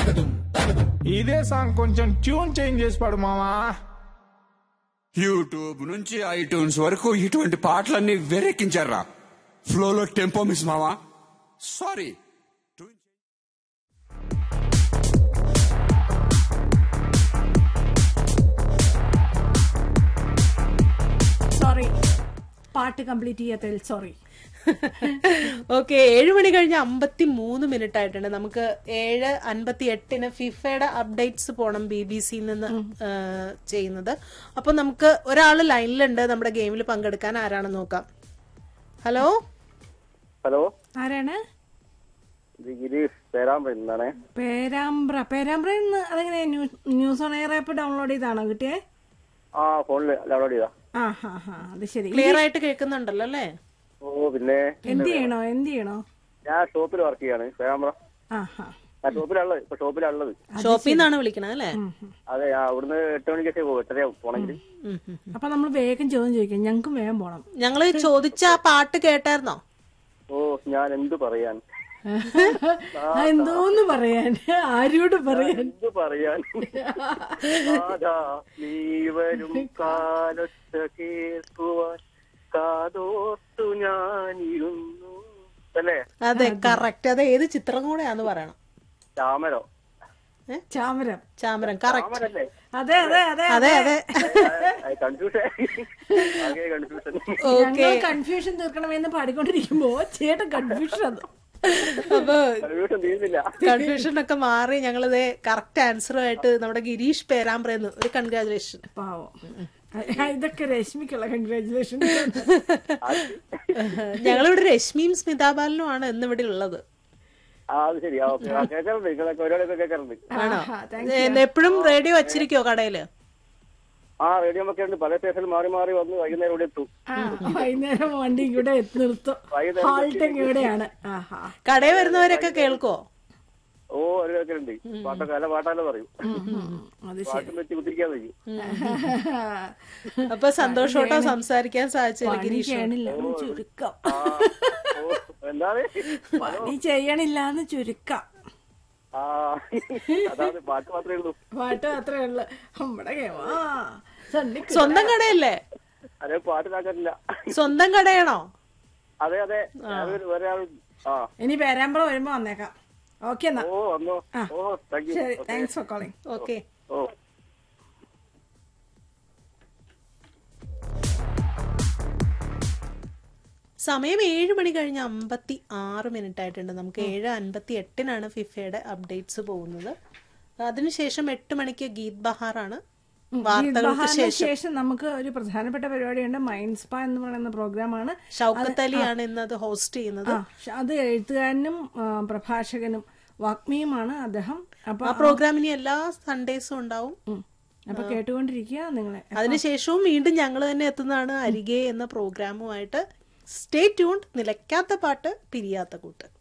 ఇదే సాంగ్ కొంచెం tune change చేసి పాడు మావా యూట్యూబ్ నుంచి ఐట్యూన్స్ వరకు ఇటువంటి పాటలన్నీ వెరెక్కించారా ఫ్లోలో టెంపో మిస్ మావా సారీ സോറി പാട്ട് കംപ്ലീറ്റ് ചെയ്യാത്തതിൽ സോറി ഓക്കെ ഏഴ് മണി കഴിഞ്ഞ് അമ്പത്തി മൂന്ന് മിനിറ്റ് ആയിട്ടുണ്ട് നമുക്ക് ഏഴ് അൻപത്തി എട്ടിന് ഫിഫയുടെ അപ്ഡേറ്റ്സ് പോണം ബി ബി സിയിൽ നിന്ന് ആ, ചെയ്യുന്നത് അപ്പൊ നമുക്ക് ഒരാൾ ലൈനിലുണ്ട് നമ്മുടെ ഗെയിമിൽ പങ്കെടുക്കാൻ ആരാണെന്ന് നോക്കാം ഹലോ ഹലോ ആരാണ് ഇത് ഗിരീഷ് പേരാമ്പ്ര നിന്നാണേ പേരാമ്പ്ര പേരാമ്പ്ര അതെങ്ങനെ news on air app download ചെയ്താണോ കിട്ടിയേ ആ ഫോണിൽ ഡൗൺലോഡ് ചെയ്താ ആ ഹാ ഹാ അത് ശരി ക്ലിയർ ആയിട്ട് കേൾക്കുന്നുണ്ടല്ലോ അല്ലേ ഓ പിന്നെ എന്ത് ചെയ്യണോ എന്ത് ചെയ്യണോ ഞാൻ ഷോപ്പിൽ വർക്ക് ചെയ്യാണ് പേരാമ്പ്ര ആ ഹാ ആ ഷോപ്പിലുള്ളത് ഇപ്പൊ ഷോപ്പിലുള്ളത് ഷോപ്പിൽ നിന്നാണ് വിളിക്കണത് അല്ലേ അതെ ആ അവിടുന്ന് എട്ട് മണിക്കൊക്കെ പോകും എട്ടരയാവും പോണെങ്കിൽ ഉം, ഉം. അപ്പൊ നമ്മൾ വേഗം ചോദ്യം ചോദിക്കാം ഞങ്ങൾക്കും വേഗം പോണം ഞങ്ങള് ചോദിച്ച ആ പാട്ട് കേട്ടായിരുന്നോ ഓ ഞാൻ എന്ത് പറയാൻ ആ, എന്തോന്ന് പറയാൻ ആരോട് പറയാൻ എന്ത് പറയാൻ ആദാ നീ വരും കാലത്ത് കേൾക്കുവാൻ കാതോർത്തു ഞാനിരുന്നു അല്ലേ അതെ കറക്റ്റ് അത് ഏത് ചിത്രം കൂടെയാന്ന് പറയണം ചാമരോ ചാമരം ചാമരം കറക്റ്റ് ചാമരല്ലേ അതെ അതെ അതെ അതെ അതെ കൺഫ്യൂഷൻ ആകെ കൺഫ്യൂഷൻ ഞങ്ങൾ കൺഫ്യൂഷൻ തീർക്കണമെന്ന് പാടിക്കൊണ്ടിരിക്കുമ്പോ ചേട്ടൻ കൺഫ്യൂഷൻ അത് അപ്പൊ കൺഫ്യൂഷൻ തീരുന്നില്ല കൺഫ്യൂഷൻ ഒക്കെ മാറി ഞങ്ങളിത് കറക്റ്റ് ആൻസറുമായിട്ട് നമ്മുടെ ഗിരീഷ് പേരാമ്പ്രന്ന് ഒരു കൺഗ്രാചുലേഷൻ പാവം ഇതൊക്കെ രശ്മിക്കുള്ള കൺഗ്രാചുലേഷൻ ഞങ്ങളിവിടെ രശ്മിയും സ്മിതാബാലനും ആണ് ഇന്ന് ഇവിടെ ഉള്ളത് ആ അത് ശരി ആ ഓക്കെ കേൾക്കാറുണ്ട് നിങ്ങളൊക്കെ ഒരാളൊക്കെ കേൾക്കാറുണ്ട് ആണോ എപ്പോഴും റേഡിയോ വച്ചിരിക്കോ കടയില് ആ റേഡിയോ ഒക്കെ ഉണ്ട് പല സ്റ്റേഷനിൽ മാറി മാറി വന്ന് വൈകുന്നേരം ഇവിടെ എത്തും വൈകുന്നേരം വണ്ടി ഇവിടെ എത്തി നിർത്തും വൈകുന്നേരം ഹാൾട്ടിങ് ഇവിടെയാണ് ആഹാ കടയിൽ വരുന്നവരൊക്കെ കേൾക്കോ ഓ ഒരു കേൾക്കലുണ്ട് പാട്ടൊക്കെ നല്ല പാട്ടാലോ പറയും അത് പാട്ടും വെച്ച് കുത്തിരിക്കാൻ കഴിയും അപ്പൊ സന്തോഷോട്ടോ സംസാരിക്കാൻ സാധിച്ചില്ല ഗിരീഷ് ചെയ്യണില്ല എന്ന് ചുരുക്കം ആ ഓ എന്താണ് പണി ചെയ്യണില്ല ചുരുക്കം ആ അതാണ് പാട്ട് മാത്രമേ ഉള്ളൂ പാട്ട് മാത്രമേ ഉള്ളു നമ്മുടെ game. ആ സണ്ണി സ്വന്തം കടയല്ലേ അതെ പാട്ടിലാക്കാറില്ല സ്വന്തം കടയാണോ അതെ അതെ ഞാനൊരു വേറെ ആൾ ആ ഇനി പേരാമ്പ്ര വരുമ്പോ വന്നേക്കാം ഓക്കെ എന്നാ ഓ വന്നോ ഓ താങ്ക് യു ശരി താങ്ക്സ് ഫോർ കോളിംഗ് ഓക്കെ ഓ സമയം ഏഴ് മണി കഴിഞ്ഞ് അമ്പത്തി ആറ് മിനിറ്റ് ആയിട്ടുണ്ട് നമുക്ക് ഏഴ് അൻപത്തി എട്ടിനാണ് ഫിഫയുടെ അപ്ഡേറ്റ്സ് പോകുന്നത് അതിനുശേഷം എട്ട് മണിക്ക് ഗീത് ബഹാറാണ് വാർത്തകൾക്ക് ബഹാറിന് ശേഷം ശേഷം നമുക്ക് ഒരു പ്രധാനപ്പെട്ട പരിപാടിയുണ്ട് മൈൻഡ് സ്പാ എന്ന് പറയുന്ന പ്രോഗ്രാമാണ് ഷൗക്കത്ത് അലിയാണ് ഇന്ന് അത് ഹോസ്റ്റ് ചെയ്യുന്നത് ആ, ഷ- അത് എഴുത്തുകാരനും ആ, പ്രഭാഷകനും വാഗ്മിയുമാണ് അദ്ദേഹം അപ്പൊ ആ പ്രോഗ്രാം ഇനി എല്ലാ സൺഡേസും ഉണ്ടാവും ഉം. അപ്പൊ കേട്ടുകൊണ്ടിരിക്കുക നിങ്ങളെ അതിനുശേഷവും വീണ്ടും ഞങ്ങൾ തന്നെ എത്തുന്നതാണ് അരികെ എന്ന പ്രോഗ്രാമുമായിട്ട് സ്റ്റേ ട്യൂൺ നിലയ്ക്കാത്ത പാട്ട് പിരിയാത്ത കൂട്ട്